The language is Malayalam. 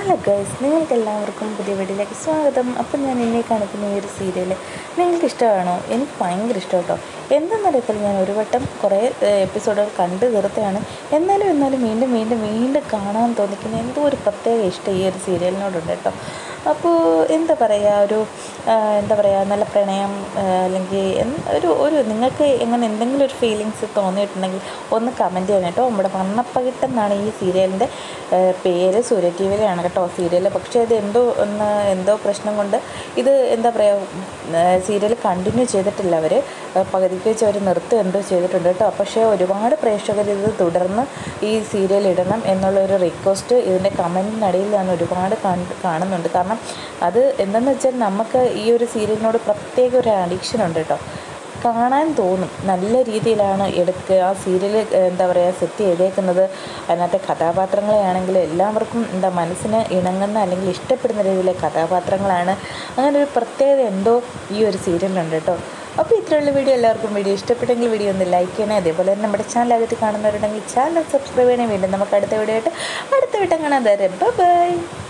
ഹലോ ഗൈസ് നിങ്ങൾക്ക് എല്ലാവർക്കും പുതിയ വീഡിയോയിലേക്ക് സ്വാഗതം അപ്പം ഞാൻ ഇന്നെ കാണിക്കുന്ന ഈ ഒരു സീരിയൽ നിങ്ങൾക്ക് ഇഷ്ടമാണോ എനിക്ക് ഭയങ്കര ഇഷ്ടം കേട്ടോ എന്തെന്നറിയത്തില്ല ഞാൻ ഒരു വട്ടം കുറേ എപ്പിസോഡുകൾ കണ്ടു തീർത്താണ് എന്നാലും എന്നാലും വീണ്ടും വീണ്ടും വീണ്ടും കാണാൻ തോന്നിക്കുന്ന എന്തോ ഒരു പ്രത്യേക ഇഷ്ടം ഈ ഒരു സീരിയലിനോടുണ്ട് കേട്ടോ അപ്പോൾ എന്താ പറയുക ഒരു ആ, എന്താ പറയുക നല്ല പ്രണയം ആ, അല്ലെങ്കിൽ എന്ത് ഒരു ഒരു നിങ്ങൾക്ക് എങ്ങനെ എന്തെങ്കിലും ഒരു ഫീലിങ്സ് തോന്നിയിട്ടുണ്ടെങ്കിൽ ഒന്ന് കമൻറ്റ് ചെയ്യണം കേട്ടോ നമ്മുടെ വണ്ണപ്പകിട്ട് എന്നാണ് ഈ സീരിയലിൻ്റെ പേര് സൂര്യ ടി വിയിലാണ് കേട്ടോ സീരിയൽ പക്ഷേ അത് എന്തോ ഒന്ന് എന്തോ പ്രശ്നം കൊണ്ട് ഇത് എന്താ പറയുക സീരിയൽ കണ്ടിന്യൂ ചെയ്തിട്ടില്ല അവർ പകുതിക്ക് വെച്ച് അവർ നിർത്തുക എന്തോ ചെയ്തിട്ടുണ്ട് കേട്ടോ പക്ഷേ ഒരുപാട് പ്രേക്ഷകർ ഇത് തുടർന്ന് ഈ സീരിയൽ ഇടണം എന്നുള്ളൊരു റിക്വസ്റ്റ് ഇതിൻ്റെ കമൻറ്റിനടിയിൽ ഞാൻ ഒരുപാട് കണ്ട് കാണുന്നുണ്ട് കാരണം അത് എന്തെന്ന് വെച്ചാൽ നമുക്ക് ഈ ഒരു സീരിയലിനോട് പ്രത്യേക ഒരു അഡിക്ഷൻ ഉണ്ട് കേട്ടോ കാണാൻ തോന്നും നല്ല രീതിയിലാണ് എടുക്കുക ആ സീരിയൽ എന്താ പറയുക സെറ്റ് ചെയ്തേക്കുന്നത് അതിനകത്തെ കഥാപാത്രങ്ങളെ ആണെങ്കിലും എല്ലാവർക്കും എന്താ മനസ്സിന് ഇണങ്ങുന്ന അല്ലെങ്കിൽ ഇഷ്ടപ്പെടുന്ന രീതിയിലെ കഥാപാത്രങ്ങളാണ് അങ്ങനെ ഒരു പ്രത്യേകത എന്തോ ഈ ഒരു സീരിയലിനുണ്ട് കേട്ടോ അപ്പോൾ ഇത്രയുള്ള വീഡിയോ എല്ലാവർക്കും വീഡിയോ ഇഷ്ടപ്പെട്ടെങ്കിൽ വീഡിയോ ഒന്ന് ലൈക്ക് ചെയ്യണേ അതേപോലെ തന്നെ നമ്മുടെ ചാനൽ ആദ്യമായിട്ട് കാണുന്നവരുണ്ടെങ്കിൽ ചാനൽ സബ്സ്ക്രൈബ് ചെയ്യണേ വീണ്ടും നമുക്ക് അടുത്ത വീഡിയോ ആയിട്ട് അടുത്ത വീട്ടം കാണാൻ തരാം ബൈ